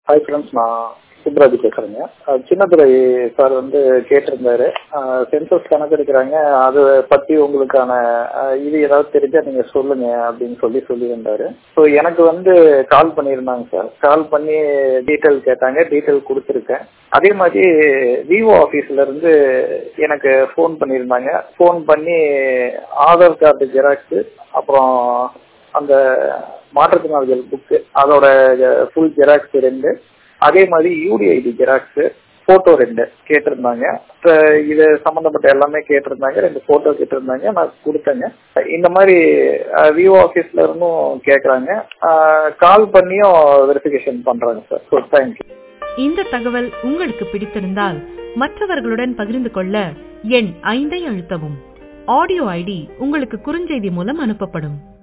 hi friends நான் சுப்ராஜ் பேசுறேங்க அஹ் Chinnadurai sir வந்து கேட்டிருந்தாரு சென்சஸ் கணக்கெடுக்கிறாங்க அதை பத்தி உங்களுக்கான அஹ், இது ஏதாவது தெரிஞ்சா நீங்க சொல்லுங்க அப்படின்னு சொல்லி சொல்லியிருந்தாரு ஸோ எனக்கு வந்து கால் பண்ணியிருந்தாங்க சார் கால் பண்ணி டீட்டெயில் கேட்டாங்க டீட்டெயில் கொடுத்துருக்கேன் அதே மாதிரி விவோ ஆஃபீஸ்ல இருந்து எனக்கு ஃபோன் பண்ணியிருந்தாங்க ஃபோன் பண்ணி ஆதார் கார்டு ஜெராக்ஸ் அப்புறம் அந்த மாற்றுத்திறனாளிகள் புக்கு அதோட ஃபுல் ஜெராக்ஸ் ரெண்டு அதே மாதிரி யூடிஐடி ஜெராக்ஸ் போட்டோ ரெண்டு கேட்டிருந்தாங்க இப்ப இது சம்பந்தப்பட்ட எல்லாமே கேட்டிருந்தாங்க ரெண்டு போட்டோ கேட்டிருந்தாங்க நான் கொடுத்தேங்க இந்த மாதிரி விவோ ஆஃபீஸ்ல இருந்தும் கேட்குறாங்க கால் பண்ணியும் வெரிஃபிகேஷன் பண்றாங்க சார் ஸோ தேங்க்யூ இந்த தகவல் உங்களுக்கு பிடித்திருந்தால் மற்றவர்களுடன் பகிர்ந்து கொள்ள எண் ஐந்தை அழுத்தவும் ஆடியோ ஐடி உங்களுக்கு குறுஞ்செய்தி மூலம் அனுப்பப்படும்